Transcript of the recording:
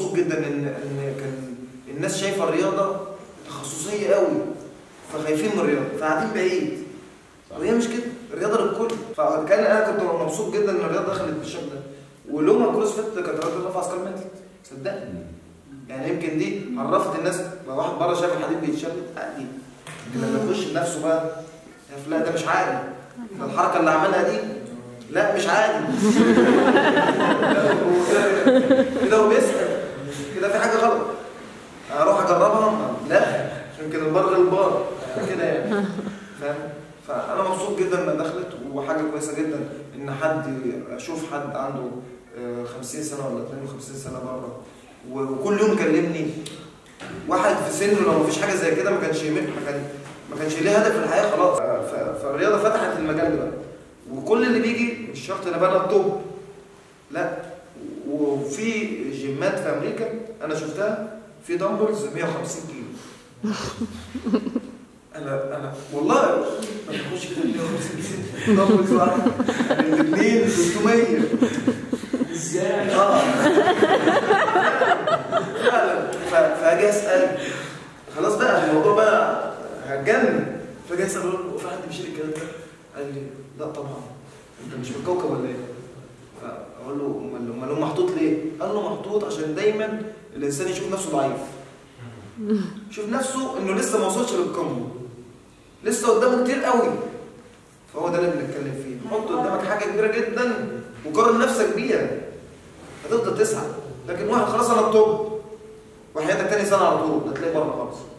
مبسوط جدا ان ان كان الناس شايفه الرياضه تخصصيه قوي فخايفين من الرياضه فقاعدين بعيد وهي مش كده الرياضه للكل فكان انا كنت مبسوط جدا ان الرياضه دخلت بالشكل ده ولوما كروس فيت كانت رياضه رفع اثقال متر صدقني يعني يمكن دي عرفت الناس لو واحد بره شاف الحديد بيتشدد عادي لكن لما يخش بنفسه بقى يعرف لا ده مش عادي ده الحركه اللي عملها دي لا مش عادي كده هو بيسال كده في حاجه غلط اروح اجربها لا يمكن البار غير البار كده يعني فاهم فانا مبسوط جدا انها دخلت وحاجه كويسه جدا ان حد اشوف حد عنده آه، 50 سنه ولا 52 سنه بره وكل يوم كلمني واحد في سنه لو مفيش حاجه زي كده ما كانش يمل ما كان ما كانش ليه هدف في الحياه خلاص ف- فالرياضه فتحت المجال ده بقى وكل اللي بيجي مش شرط انا بقى أنا التوب لا وفي جيمات في امريكا انا شفتها في دمبلز 150 كيلو انا انا والله انا بخش كده 150 كيلو دمبلز واحد يعني الاثنين 300 ازاي؟ اه فعلا ف- فاجي اسال خلاص بقى الموضوع بقى هتجنن فاجي اسال اقول له في حد بيشيل الكلام ده؟ قال لي لا طبعا انت مش من الكوكب ولا ايه؟ فاقول له امال امال هو محطوط ليه؟ قال له محطوط عشان دايما الانسان يشوف نفسه ضعيف يشوف نفسه انه لسه ما وصلش للقمه لسه قدامه كتير قوي فهو ده اللي بنتكلم فيه حط قدامك حاجه كبيره جدا وقارن نفسك بيها هتفضل تسعى لكن واحد خلاص انا الطب وحياتك تاني سنه على طول هتلاقي بره خالص